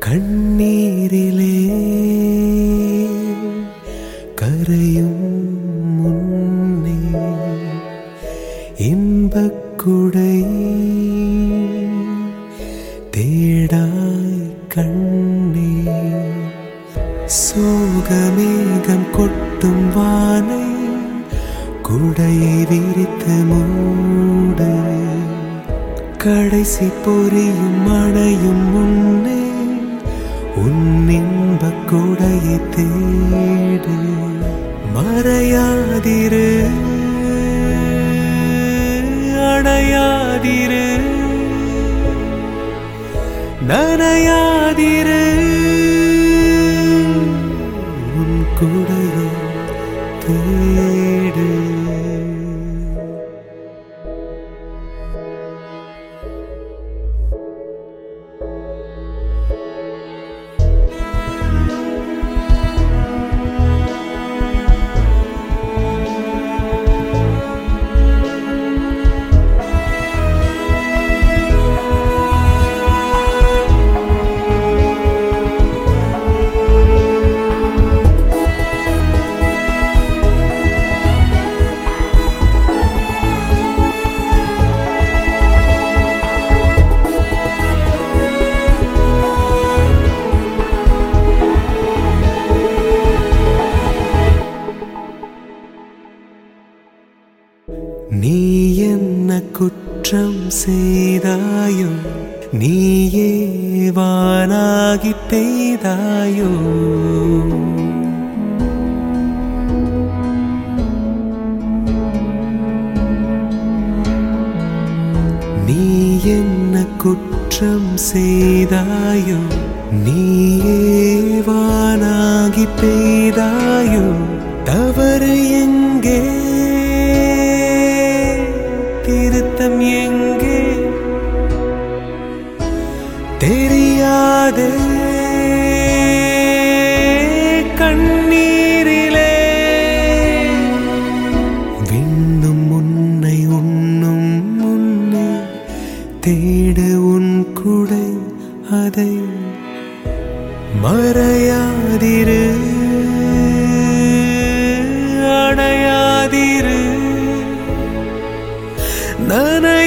கண்ணீரிலே கரையும் முன்னே இன்பக்குடை தேடாய் கண்ணே சோகமேகம் கொட்டும் வானை குடையை விரித்து மூடு கடைசி பொரியும் மழையும் முன்னே உன் இன்பக் கொடையை தேடு மறையாதிரு அடையாதிரு நனையாதிரு உன் கொடையை தேடு நீ என்ன குற்றம் செய்தாயோ நீயே வானாகி பெய்தாயோ நீ என்ன குற்றம் செய்தாயோ நீயே வானாகி பெய்தாயோ தவறு எங்கே திருத்தம் எங்கே தெரியாதே கண்ணீரிலே விண்ணும் உன்னை உண்ணும் முன்னே தேடு உன் குடை அதை மறையாதிரு அடையாதிரு நனை